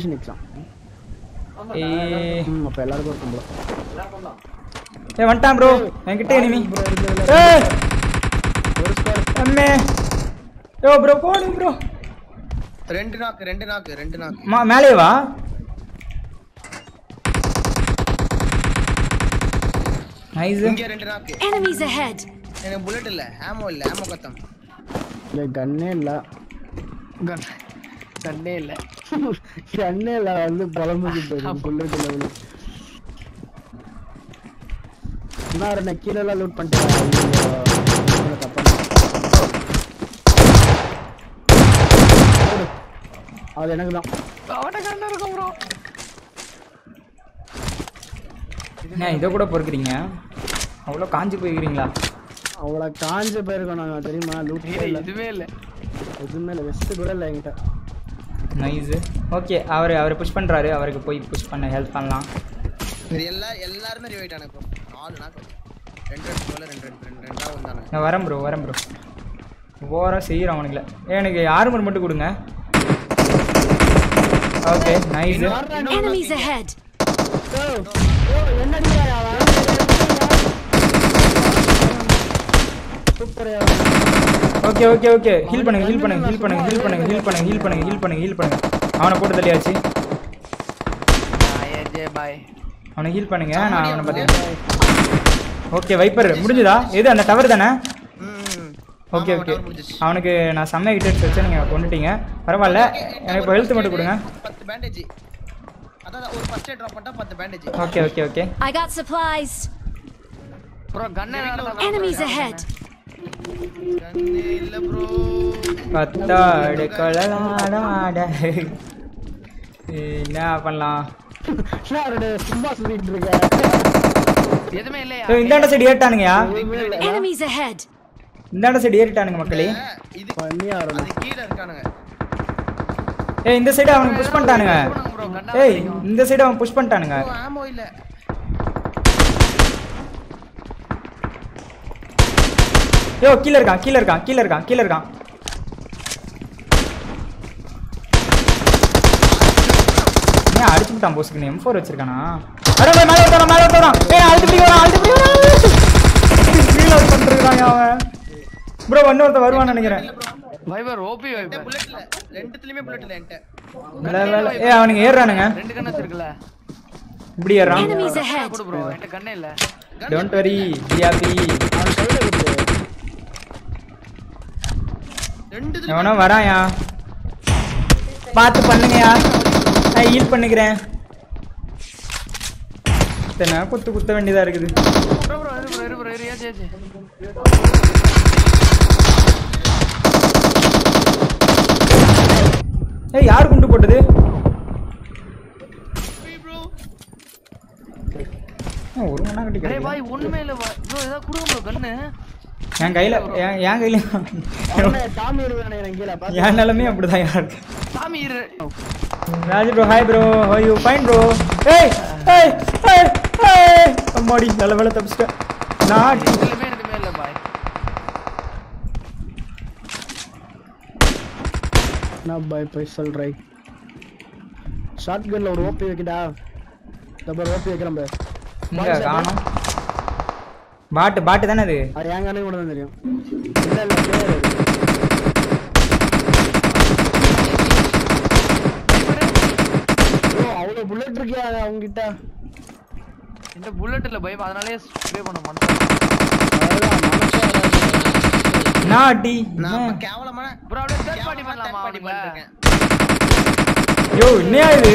நிற்கலாம் ஏய் ம் அப்போ எல்லாருக்கும் இருக்கும் ப்ரோ ஏய் வந்துட்டான் ப்ரோ என்கிட்ட எனிமி ப்ரோ இருக்குது ஏய் ஒரு ஸ்கோர் அம்மே யோ ப்ரோ போடு ப்ரோ ரெண்டு நாக்கு ரெண்டு நாக்கு ரெண்டு நாக்கு மா மேலே வா நைஸ் இங்க ரெண்டு நாக்கு Enemies ahead! எனக்கு புல்லட் இல்ல ஆமோ இல்ல ஆமோ கத்தம் இல்லை கன்னே இல்லை கன் கண்ணே இல்ல கன்னே இல்லை வந்து புலம்புக்கு போயிடும் புல்லட் லெவலு நான் ரெண்டு கீழெல்லாம் லூட் பண்ணிட்டேன் தப்பா அது எனக்கு தான் அவன கண்ணு இருக்கும் ப்ரோ என்ன இதை கூட பொறுக்குறீங்க அவ்வளோ காஞ்சி போய்க்கிறீங்களா அவ்வளோ காஞ்ச போயிருக்கோம் நாங்கள் தெரியுமா லூட் இல்லை எதுவுமே இல்ல எதுவுமே இல்லை வெஸ்ட்டு கூட இல்லை என்கிட்ட நைஸ் ஓகே அவர் அவர் புஷ் பண்ணுறாரு அவருக்கு போய் புஷ் பண்ண ஹெல்ப் பண்ணலாம் இது எல்லா எல்லாருமே ரிவைட் ஆன இப்போ நாலு நாக்கு ரெண்டு ரெண்டு போல ரெண்டு ரெண்டு ரெண்டு ரெண்டா வந்தானு நான் வரேன் ப்ரோ வரேன் ப்ரோ ஓவராக செய்கிறேன் அவனுங்கள எனக்கு ஆர்மர் மட்டும் கொடுங்க okay nice Enemies ahead! Super okay okay okay heal பண்ணுங்க ஹீல் பண்ணுங்க ஹீல் பண்ணுங்க ஹீல் பண்ணுங்க ஹீல் பண்ணுங்க ஹீல் பண்ணுங்க ஹீல் பண்ணுங்க ஹீல் பண்ணுங்க அவனை போட்டு தள்ளியாச்சு ஜே பாய் அவனை ஹீல் பண்ணுங்க நான் அவனை பார்த்து ஓகே வைப்பர் முடிஞ்சுதா எது அந்த டவர் தானே ம் ஓகே ஓகே அவனுக்கு நான் செம்ம கிட்ட வச்சு நீங்கள் கொண்டுட்டீங்க பரவாயில்ல எனக்கு இப்போ ஹெல்த் மட்டும் கொடுங்க பத்து பேண்டேஜ் அதான் ஒரு ஃபர்ஸ்ட் எய்ட் ட்ராப் பண்ணிட்டா பத்து bandage okay okay okay I got supplies! Bro கண்ணே Enemies ahead! கண்ணே இல்ல ப்ரோ பத்தாடு கலலாடாட என்ன பண்ணலாம் சும்மா சொல்லிட்டு இருக்கேன் எதுவுமே இல்லையா ஏய், இந்தாண்ட சைடு ஏறிட்டானுங்கயா Enemies ahead! இந்தாண்ட சைடு ஏறிட்டானுங்க மக்களே இது பண்ணியா அது கீழ இருக்கானுங்க ஏய் இந்த சைடு அவனுக்கு புஷ் பண்ணிட்டானுங்க ப்ரோ கண்ணா ஏய் இந்த சைடு அவன் புஷ் பண்ணிட்டானுங்க ஓ ஆமோ இல்ல யோ கீழ இருக்கான் கீழ இருக்கான் கீழ இருக்கான் கீழ இருக்கான் ஏன் அடிச்சு விட்டான் போஸ்க்கு எம் ஃபோர் வச்சிருக்கானா அட டேய், மேல ஒருத்தவன் மேல ஒருத்தவன் ஏய் அழுத்து பிடி வரான் அழுத்து பிடி வரான் ரீலோட் பண்ணிருக்கான் அவன் ப்ரோ ஒன்னு ஒருத்தன் வருவான்னு நினைக்கிறேன் வைபர் ஓபி வைபர் புல்லட் இல்ல ரெண்டுத்துலயுமே புல்லட் இல்ல என்கிட்ட வேலை வேலை ஏய் அவனுங்க ஏறுறானுங்க ரெண்டு கண்ணு வச்சிருக்கல இப்படி ஏறான் Enemies ahead! கொடு ப்ரோ என்கிட்ட கண்ணே இல்ல டோன்ட் வரி டிஆபி ரெண்டு எவனோ வராயா பார்த்து பண்ணுங்கயா நான் ஹீல் பண்ணுகிறேன் இத்தனை குத்து குத்த வேண்டியதா இருக்குது ப்ரோ ப்ரோ இரு ப்ரோ இரு ப்ரோ இரு ஏச்சு ஏச்சு ஏய் யார் குண்டு போட்டது ஏன் ஒரு மணி நேரம் கட்டி டேய் கிடைக்குது? பாய் ஒண்ணுமே இல்ல ப்ரோ ஏதாவது கொடுங்க ப்ரோ கண்ணு என் கையில என் என் கையில டாமி இருக்கானே எனக்கு கீழே பார்த்து என் நிலமே அப்படிதான் யாருக்கு சாமி இரு Raj bro hi bro how you fine bro ஏய் ஏய் ஏய் ஏய் அம்மாடி நல்ல வேலை தப்பிச்சிட்டேன் நான் எதுலயுமே எதுவுமே இல்ல பாய் நான் பாய் போய் சொல்றேன் ஷார்ட் கன்ல ஒரு ஓபி வைக்கடா டபுள் ஓபி வைக்கிறேன் பாய் இங்க காணோம் பாட்டு பாட்டு தானே அது அது என் கண்ணுக்கு கூட தான் தெரியும் இல்ல இல்ல player அது. bro, அவ்வளவு புல்லட் இருக்கியா அவங்ககிட்ட இந்த புல்லட் இல்ல பை அதனாலே ஸ்ப்ரே பண்ண மாட்டேன் அவ்வளவுதான், மனசே வராது. நாட்டி நான் அப்ப கேவலமான ப்ரோ அப்படியே தேர்ட் பார்ட்டி கேவலமா பண்ணலாமா third party அவனுங்கள? பண்ணிருக்கேன் யோ என்னையா இது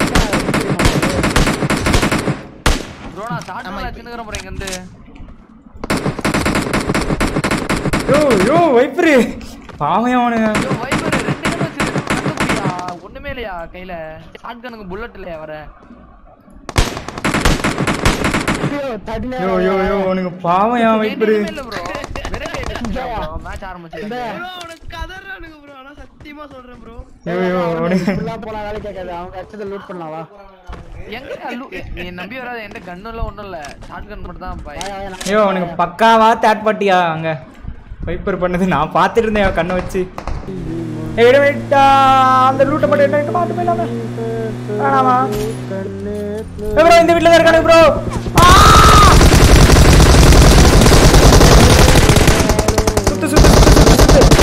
ப்ரோ நான் ஸ்டார்ட் ஆமா, பண்ணல இப்ப- சின்னகரம் ப்ரோ இங்க இருந்து யோ யோ வைப்ரு பாவம் அவனுங்க ஐயோ வைபர் ரெண்டு கண்ணு வச்சிருக்கு கண்ணு புடியா ஒண்ணுமே இல்லையா கையில ஷார்ட் கனுக்கு புல்லட் இல்லையா வர ஐயோ, தட்டினே யோ யோ யோ அவனுங்க பாவம் என் வைப்ரு எதுவுமே இல்ல ப்ரோ வெறும் கை வச்சிருக்கா மேட்ச் ஆரம்பிச்சு bro அவனுக்கு கதறானுங்க ப்ரோ ஆனா சத்தியமா சொல்றேன் ப்ரோ யோ யோ அவனுங்க ஃபுல்லா போனா வேலை கேட்காது அவங்க அச்சத்தை லூட் பண்ணலாம் வா எங்க அல்லு- நீ நம்பி வராத என்கிட்ட கன்னு இல்ல ஒண்ணும் இல்ல ஷார்ட் கன் மட்டும் தான் பாய் வா, வா, நான் ஐயோ அவனுக்கு பக்காவா தேர்ட் பார்ட்டியா அங்க வைப்பர் பண்ணது நான் பார்த்துட்டு இருந்தேன் அவன் கண்ணை வச்சு ஏய், இடம் விட்டா அந்த லூட்டை மட்டும் என்ன பாட்டு போயிடலாமே வேணாமா கண்ணு ப்ரோ இந்த வீட்ல தான் இருக்கானு ப்ரோ சுத்து சுத்து சுத்து சுத்து சுத்து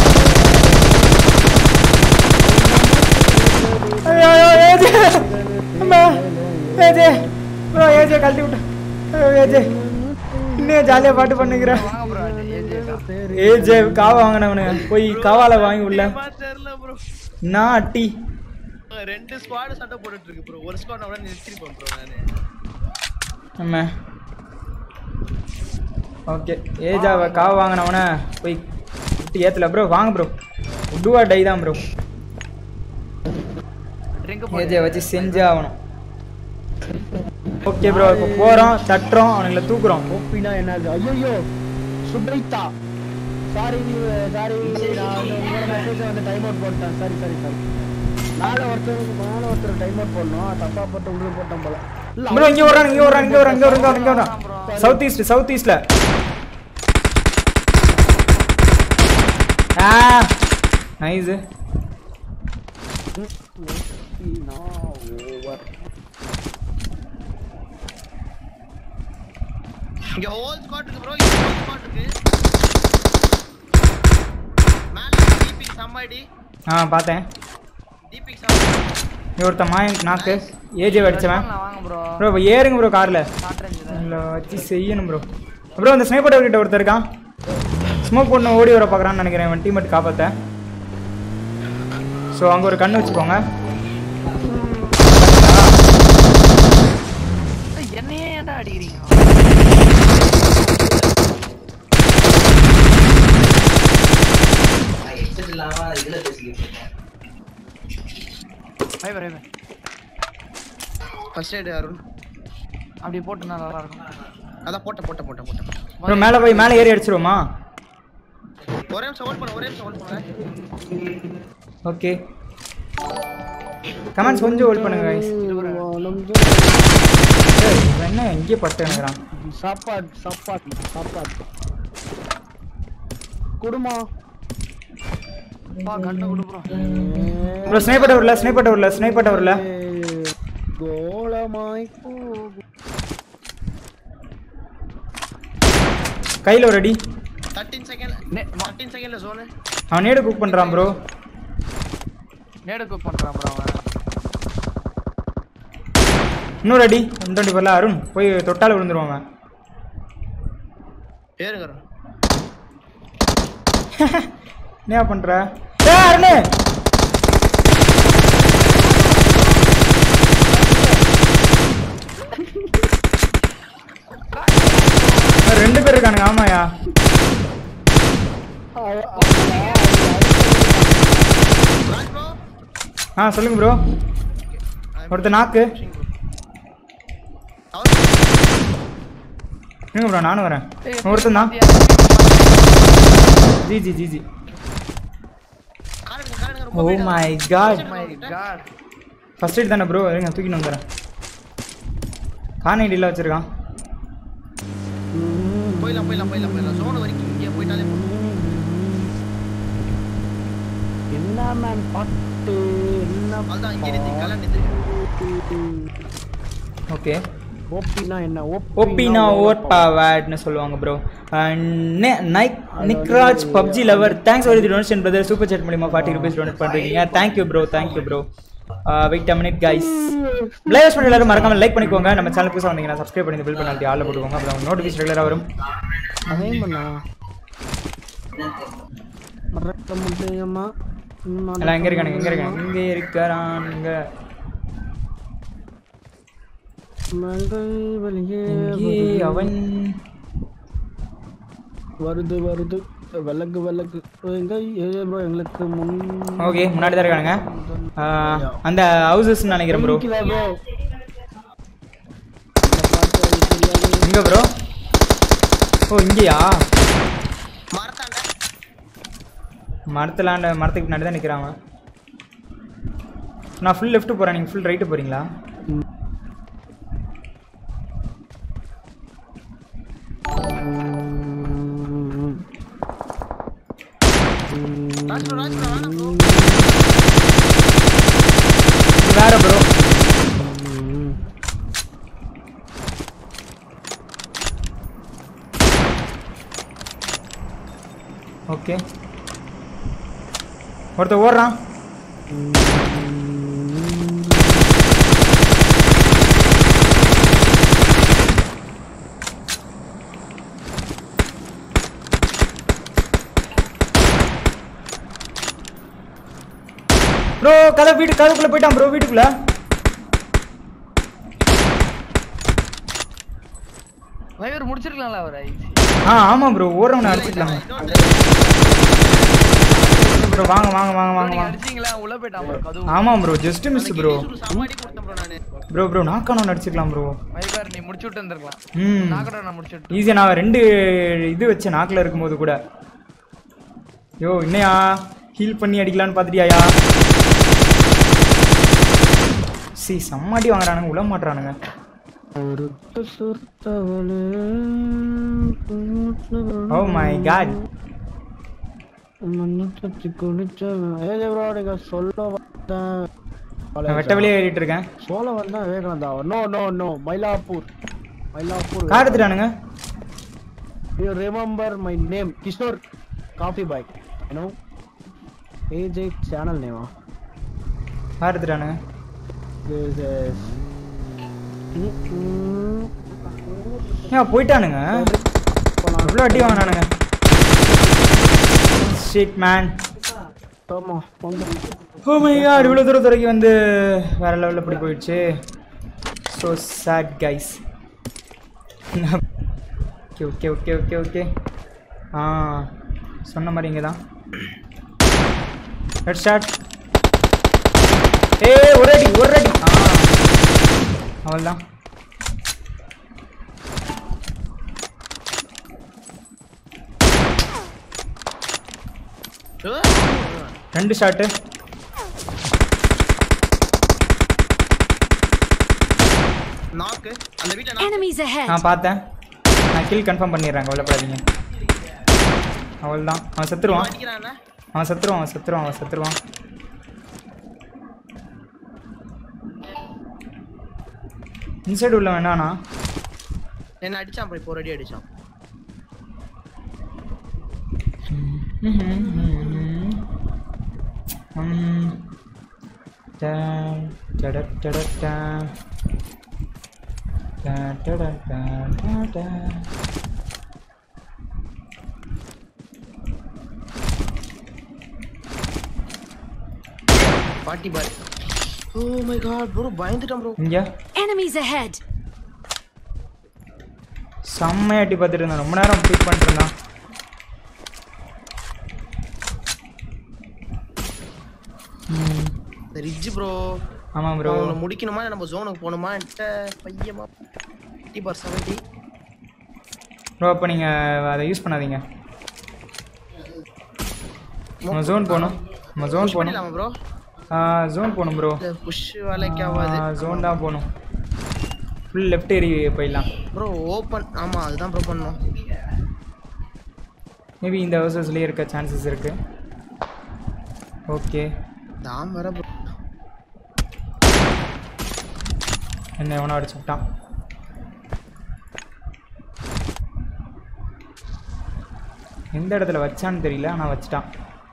ஐயோ ஐயோ ஏஜே அம்மா ஏஜே ப்ரோ ஏஜே கழட்டி விட்டு ஐயோ ஏஜே இன்னும் ஜாலியா பாட்டு பண்ணுகிறேன் வாங்க ப்ரோ ஏஜேக்கா ஏஜே காவா வாங்கினவனு போய் காவால வாங்கி உள்ள தெரியல ப்ரோ நான் அட்டி ரெண்டு ஸ்குவாட் சண்டை போட்டுட்டு இருக்கு ப்ரோ ஒரு ஸ்குவாட் அவன நிறுத்திருப்பேன் ப்ரோ நானு நம்ம ஓகே ஏஜாவை காவ வாங்கினவன போய் விட்டு ஏத்தல ப்ரோ வாங்க ப்ரோ உடுவா டை தான் ப்ரோ ட்ரிங்க் ஏஜை வச்சு செஞ்சே ஆகணும் ஓகே ப்ரோ இப்போ போகிறோம் தட்டுறோம் அவனுங்களை தூக்குறோம் ஓப்பினா என்னது ஐயோ சுப்ரைத்தா சாரி சாரி நான் வந்து உங்களோட மெசேஜ் வந்து டைம் அவுட் போட்டேன் சாரி சாரி சாரி மேலே ஒருத்தர் மேலே ஒருத்தர் டைம் அவுட் போடணும் தப்பா போட்டு உள்ள போட்டோம் போல இல்ல ப்ரோ இங்கே வரான் இங்கே வரான் இங்கே வரான் இங்கே வரான் இங்கே வரான் இங்கே வரான் சவுத் ஈஸ்ட் சவுத் ஈஸ்ட்ல ஆ நைஸ் ஓவர் இங்க ஹோல் ஸ்குவாட் இருக்கு ப்ரோ இங்க ஹோல் ஸ்குவாட் இருக்கு மேல டிபி சம்மாடி ஆ பார்த்தேன் டிபி சம்மாடி இங்கே ஒருத்தன் மாயன் நாக்கு ஏஜே அடிச்சவன் வாங்க ப்ரோ ப்ரோ இப்போ ஏறுங்க ப்ரோ காரில் காட்டுறேன் இல்லை வச்சு செய்யணும் ப்ரோ ப்ரோ அந்த ஸ்னைப்பர் கிட்ட ஒருத்தர் இருக்கான் ஸ்மோக் பண்ண ஓடி வர பார்க்குறான்னு நினைக்கிறேன் இவன் டீமேட் காப்பாற்ற ஸோ அங்கே ஒரு கண்ணு வச்சுக்கோங்க என்னையே ஏன்டா அடிக்கிறீங்க bye bye bye first aid Arun அப்படி போட்டு நல்லா இருக்கும் அதான் போட்ட போட்ட போட்ட போட்ட ப்ரோ மேலே போய் மேலே ஏறி அடிச்சிருவோமா ஒரே நிமிஷம் ஹோல்ட் பண்ண ஒரே நிமிஷம் ஹோல்ட் பண்ண ஓகே கமெண்ட்ஸ் கொஞ்சம் ஹோல்ட் பண்ணுங்க guys. ஏய், இவன் என்ன இங்கே பட்டு நினைக்கிறான் சாப்பாடு சாப்பாடு சாப்பாடு குடுமா பா கண்ணை கொடு ப்ரோ ப்ரோ ஸ்னைப்பர் டவரில் ஸ்னைப்பர் டவரில் ஸ்னைப்பர் டவரில் கோலமாய் போகும் கையில் ஒரு அடி தேர்ட்டீன் செகண்ட் நே- மா- தேர்ட்டீன் செகண்ட்ல ஜோனு அவன் நேடு குக் பண்ணுறான் ப்ரோ நேடு குக் பண்றான் ப்ரோ அவன் இன்னொரு அடி ஒன் டுவெண்ட்டி ஃபோரில் அருண் போய் தொட்டால விழுந்துருவான் அவன் ஏறுங்க அருண் என்ன பண்ற ஏ அருண் ரெண்டு பேர் இருக்கானுங்க ஆமாயா ராஜ் ப்ரோ ஆ சொல்லுங்க ப்ரோ ஒருத்தர் நாக்கு இருங்க ப்ரோ நானும் வரேன் ஒருத்தன் தான் ஜி ஜி ஜி ஜி காரங்க காரங்க ஓ ரொம்ப my god my god first aid தானே ப்ரோ இருங்க தூக்கிட்டு வந்துடுறேன் காணைடியில் வச்சிருக்கான் போயிடலாம் போயிடலாம் போயிடலாம் போயிடலாம் ஜோன் வரைக்கும் இங்கே போயிட்டாலே போதும். என்ன மேம் பாட்டு என்ன அதான் இங்கே நிறுத்தி கல்யாணம் ஓகே ஓப்பினா என்ன ஒப்பினா ஓட் பவர்ட்னு சொல்லுவாங்க ப்ரோ நைக் நிக்ராஜ் PUBG lover thanks for the donation brother super chat மூலியமா ஃபார்ட்டி ருபீஸ் டொனேட் பண்ணுறீங்க thank you bro thank you bro wait a minute guys live பண்ணி எல்லாரும் மறக்காம லைக் பண்ணிக்கோங்க நம்ம சேனல் புதுசாக வந்தீங்கன்னா சப்ஸ்கிரைப் பண்ணி பில் பண்ணி ஆளில் போட்டுக்கோங்க அப்புறம் நோட்டிஃபிகேஷன் ரெகுலராக வரும் அதையும் பண்ணா மறக்க முடியுமா எல்லாம் எங்கே இருக்கானுங்க எங்கே இருக்காங்க இங்கே இருக்கிறானுங்க மங்கை வழியே எங்கே அவன் வருது வருது விளக்கு விளக்கு எங்க ப்ரோ எங்களுக்கு முன் ஓகே முன்னாடி தான் இருக்கானுங்க ஆஹ், அந்த ஹவுசஸ்ன்னு நினைக்கிறேன் ப்ரோ நிக்கிறா bro. எங்கே ப்ரோ ஓ இங்கேயா மரத்தாண்ட மரத்துலாண்ட மரத்துக்கு பின்னாடி தான் நிற்கிறான் அவன். நான் ஃபுல் லெஃப்ட் போகிறேன் நீங்கள் ஃபுல் ரைட்டு போகிறீங்களா ம். ராஜ் ப்ரோ ராஜ் ப்ரோ வேணாம் ப்ரோ இது வேற ப்ரோ ஓகே ஒருத்தன் ஓடுறான் ப்ரோ கதை வீட்டு கதைக்குள்ள போயிட்டான் ப்ரோ வீட்டுக்குள்ள வைவர் முடிச்சிருக்கலாம்ல அவரை ஆ ஆமா ப்ரோ ஓடுறவனை அடிச்சிக்கலாமா ப்ரோ வாங்க வாங்க வாங்க வாங்க நீங்க வாங்க அடிச்சீங்களா உள்ள போயிட்டான் bro கதவு ஆமா ப்ரோ ஜஸ்ட் மிஸ் ப்ரோ சாமாடி கொடுத்தேன் ப்ரோ நானு ப்ரோ ப்ரோ நாக் ஆன் அடிச்சுக்கலாம் ப்ரோ வைவர் நீ முடிச்சு விட்டு இருந்திருக்கலாம் ம் நாக்கட நான் முடிச்சு விட்டு ஈஸியாக நான் ரெண்டு இது வச்சேன் நாக்கில் இருக்கும்போது கூட யோ என்னையா ஹீல் பண்ணி அடிக்கலான்னு பார்த்துட்டியாயா சி செம்மாடி வாங்குறானுங்க உள்ள மாட்டுறானுங்க ஒருத்த சுர்த்தவளே ஓ மை காட் மண்ணி குளிச்சவன் ஏதே ப்ரோ நீங்க சொல்ல வந்தேன் வெட்ட வெளியே ஏறிட்டு இருக்கேன் சொல்ல வந்தேன் Vivekananda no no no Mylapore Mylapore car எடுத்துட்டானுங்க you remember my name Kishore coffee boy you know AJ channel நேமா கார் எடுத்துட்டானுங்க திஸ் இஸ் ஏன் போயிட்டானுங்க எவ்வளோ அடி வாங்கினானுங்க ஷிட் மேன் ஆமா போங்க ஓ மை காட் இவ்வளோ தூரம் துறைக்கு வந்து வேற லெவலில் இப்படி போயிடுச்சு so sad guys okay okay okay okay okay ஆ சொன்ன மாதிரி இங்கே தான் லெட் ஸ்டார்ட் ஏ ஒரு அடி ஒரு அடி ஆ அவள் தான் ரெண்டு ஷாட்டு நாக்கு அந்த வீட்ல நாக்கு Enemies ahead! நான் பார்த்தேன் நான் கில் கன்ஃபார்ம் பண்ணிடுறேன் கவலைப்படாதீங்க அவள் தான் அவன் செத்துருவான் அடிக்கிறானே அவன் செத்துருவான் அவன் செத்துருவான் அவன் செத்துருவான் இன்சைடு உள்ள வேணாண்ணா என்ன அடிச்சான் போய் போர் அடி அடிச்சான் ம். டன், டட, டட, டன். டன், டட, டன், டட. பாட்டி பாய் ஓ மை காட் ப்ரோ பயந்துட்டான் ப்ரோ இங்க Enemies ahead! செம்மையாட்டி பார்த்துட்டு இருந்தான் ரொம்ப நேரம் பிக் பண்ணிட்டு இருந்தான் ம். இந்த ரிட்ஜ் ப்ரோ ஆமா ப்ரோ அவங்கள முடிக்கணுமா இல்ல நம்ம ஜோனுக்கு போகணுமா என்கிட்ட பையமா ஃபிஃப்டி பர் செவன்ட்டி ப்ரோ அப்போ நீங்கள் அதை யூஸ் பண்ணாதீங்க நம்ம ஜோன் போகணும் நம்ம ஜோன் போகணும் பண்ணிடலாமா ப்ரோ ஜோன் போகணும் ப்ரோ இந்த புஷ் வேலைக்கு ஆகாது ஜோன் தான் போகணும் ஃபுல் லெஃப்ட் ஏறி போயிடலாம் ப்ரோ ஓப்பன் ஆமா அதுதான் ப்ரோ பண்ணணும் மேபி இந்த ஹவுசஸ்லேயே இருக்க சான்சஸ் இருக்கு ஓகே தாம் வர ப்ரோ என்ன எவனோ அடிச்சு விட்டான் எந்த இடத்துல வச்சான்னு தெரியல ஆனால் வச்சுட்டான்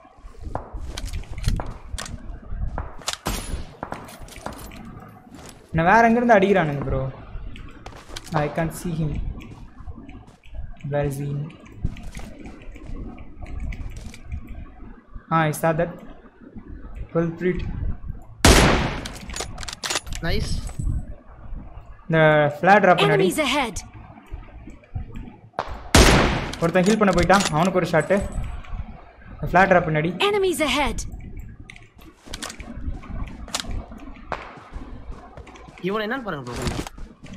என்ன வேற எங்கேருந்து அடிக்கிறானுங்க bro I can see him where is he ஆ I saw that well played nice இந்த ஃப்ளாட் ட்ராப் பின்னாடி Enemies ahead! ஒருத்தன் ஹீல் பண்ண போயிட்டான் அவனுக்கு ஒரு ஷாட்டு ஃப்ளாட் ட்ராப் பின்னாடி Enemies ahead! இவன் என்னன்னு பாருங்க ப்ரோ கொஞ்சம்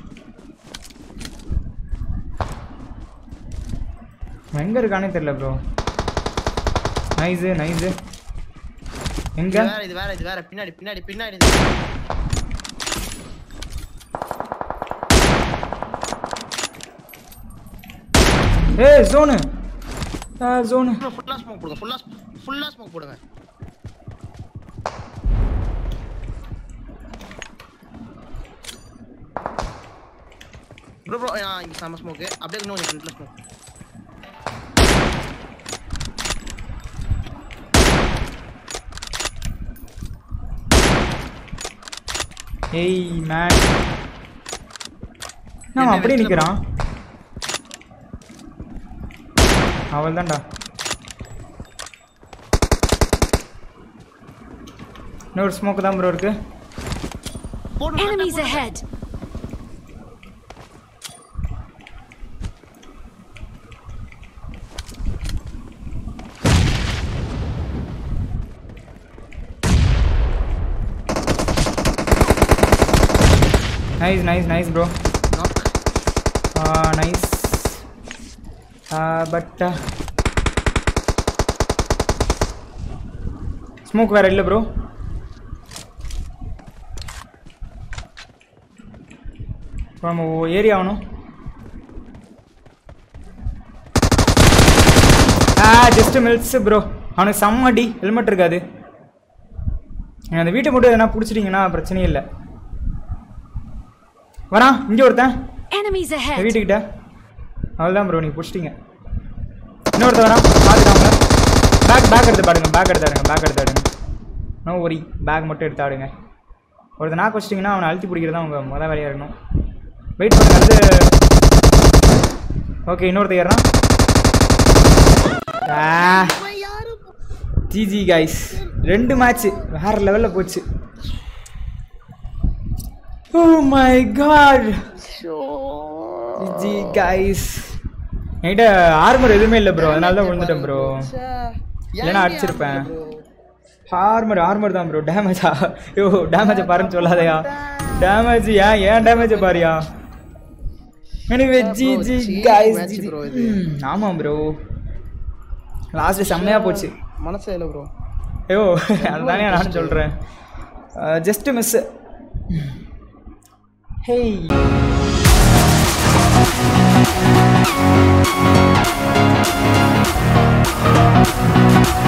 அவன் எங்க இருக்கானே தெரியல ப்ரோ நைஸு நைஸு எங்க இது வேற இது வேற இது வேற பின்னாடி பின்னாடி பின்னாடி இது. ஏய் ஜோனு ஜோனு ப்ரோ ஃபுல்லா ஸ்மோக் போடுங்க ஃபுல்லா ஃபுல்லா ஸ்மோக் போடுங்க ப்ரோ ப்ரோ இங்க செம ஸ்மோக் அப்படியே இன்னும் கொஞ்சம் ஃப்ரண்ட்ல ஸ்மோக் ஏய் மேன் நான் அப்படியே நிக்கிறான் அவள் தான்டா இன்னொரு ஸ்மோக்கு தான் ப்ரோ இருக்கு Enemies ahead! Nice nice nice bro nice but smoke வேற இல்லை ப்ரோ நம்ம ஏரியா ஆகணும் ஆ ஜஸ்ட் மில்ஸ் ப்ரோ அவனுக்கு செம்ம அடி ஹெல்மெட் இருக்காது நீங்க அந்த வீட்டை மட்டும் எதனா பிடிச்சிட்டிங்கன்னா பிரச்சனையே இல்லை வரான் இங்கே ஒருத்தன் Enemies இந்த ahead! வீட்டுக்கிட்ட அவ்வளோதான் ப்ரோ நீங்கள் பிடிச்சிட்டிங்க இன்னொருத்த வரான் பார்த்துக்காங்க பேக் பேக் எடுத்து பாடுங்க பேக் எடுத்து ஆடுங்க பேக் எடுத்து ஆடுங்க நோ ஒரி பேக் மட்டும் எடுத்து ஆடுங்க ஒருத்த நாக்கு வச்சிட்டிங்கன்னா அவனை அழுத்தி பிடிக்கிறது தான் உங்கள் மொதல் வேலையாக இருக்கணும் வெயிட் பண்ணுங்க அடுத்து ஓகே இன்னொருத்த ஏறான் ஜிஜி கைஸ் ரெண்டு மேட்ச்சு வேற லெவலில் போச்சு ஓ மை காட் ஜி கைஸ் என்கிட்ட ஆர்மர் எதுவுமே இல்லை ப்ரோ அதனால தான் விழுந்துட்டேன் ப்ரோ இல்லைன்னா அடிச்சிருப்பேன் ஆர்மர் ஆர்மர் தான் ப்ரோ டேமேஜா ஐயோ டேமேஜை பாருன்னு சொல்லாதயா டேமேஜ் ஏன் ஏன் டேமேஜை பாரியா எனவே G G guys match bro இது. ஆமாம் ப்ரோ லாஸ்ட் செம்மையாக போச்சு மனசே இல்லை ப்ரோ ஐயோ அதுதானே நானும் சொல்கிறேன் ஜஸ்ட் மிஸ் ஹேய்